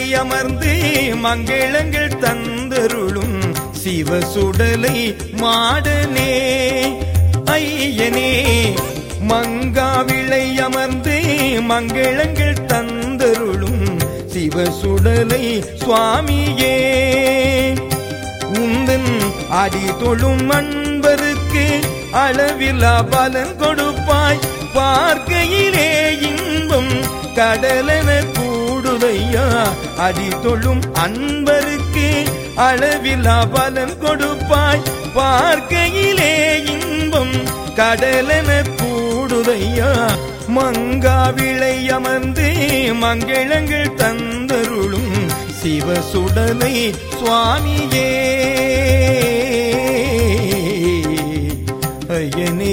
அமர்ந்து மங்களங்கள் தந்தருளும் சிவசுடலை மாடனே ஐயனே மங்காவிளை அமர்ந்து மங்களங்கள் தந்தருளும் சிவசுடலை சுவாமியே உந்தன் அடி தொழும் அன்பருக்கு அளவில்லா பலன் கொடுப்பாய் பார்க்கையிலே இன்பம் கடலென கூடுதையா அடி தொழும் அன்பருக்கு அளவில்லா பலன் கொடுப்பாய் பார்க்கையிலே இன்பம் கடலென கூடுதையா மங்காவிளை அமர்ந்து மங்களங்கள் தந்தருளும் சிவசுடலை சுவாமியே ஐயனே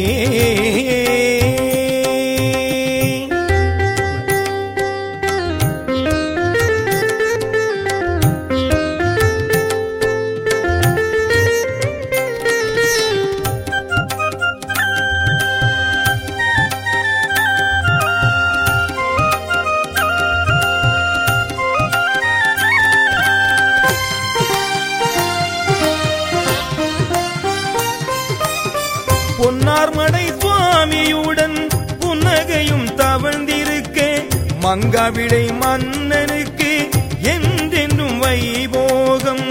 பொன்னார்மடை சுவாமியுடன் புன்னகையும் தவழ்ந்திருக்க மங்காவிடை மன்னனுக்கு என்றென்றும் வைபோகம்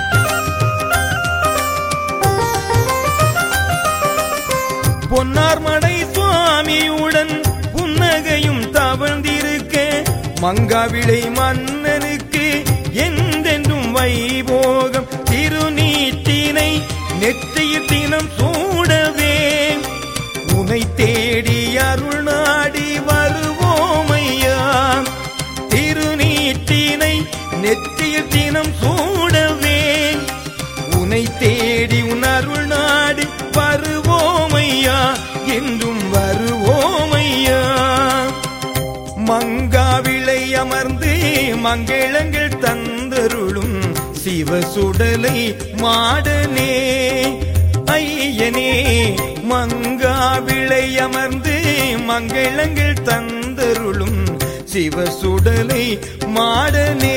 பொன்னார்மடை சுவாமியுடன் புன்னகையும் தவழ்ந்திருக்க மங்காவிடை மன்னனுக்கு என்றென்றும் வைபோகம் திருநீட்டினை நெற்றியில் தினம் சூடவே உனை தேடி அருள் நாடி வருவோமையா திருநீட்டினை நெற்றியில் தினம் சூடவே உனை தேடி உன் அருள் நாடி வருவோமையா என்றும் வருவோமையா மங்காவிளை அமர்ந்து மங்களங்கள் தந்தருளும் சிவசுடலை மாடனே ஐயனே மங்காவிளை அமர்ந்து மங்களங்கள் தந்தருளும் சிவசுடலை மாடனே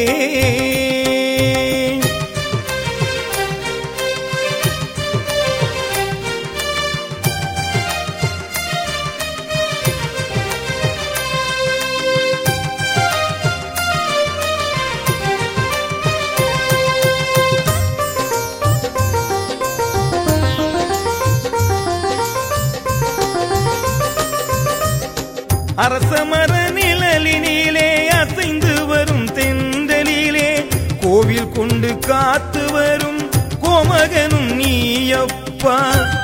அரசமர நிழலினிலே அசைந்து வரும் தென்றலிலே கோவில் கொண்டு காத்து வரும் கோமகனும் நீயப்பா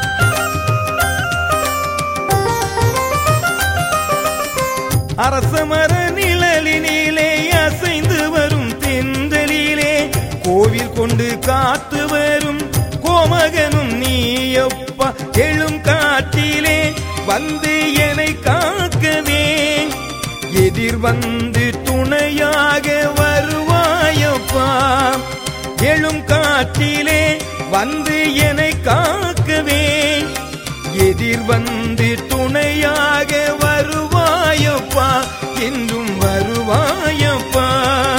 அரசமர நிழலினிலே அசைந்து வரும் தென்றலிலே கோவில் கொண்டு காத்து வரும் கோமகனும் நீயப்பா எழும் காட்டிலே வந்து என்னை காக்கவே எதிர் வந்து துணையாக வருவாயப்பா எழும் காற்றிலே வந்து என்னை காக்கவே எதிர் வந்து துணையாக வருவாயப்பா என்றும் வருவாயப்பா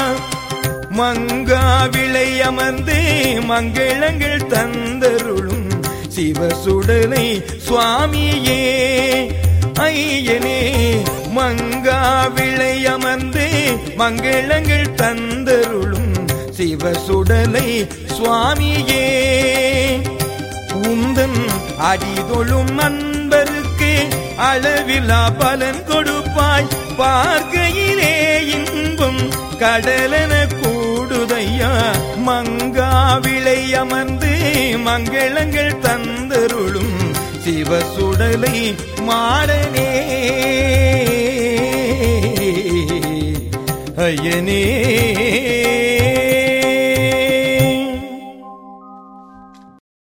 மங்காவிளை அமர்ந்து மங்களங்கள் தந்தருளும் சிவசுடலை சுவாமியே ஐயனே மங்காவிளை அமர்ந்து மங்களங்கள் தந்தருளும் சிவசுடலை சுவாமியே உந்தன் அடிதொழும் அன்பருக்கு அளவிலா பலன் கொடுப்பாய் பார்க்கையிலே இன்பம் கடலென கூடுதையா மங்காவிளை அமர்ந்து மங்களங்கள் தந்தருளும் சிவசுடலை மாடனே ஐயனே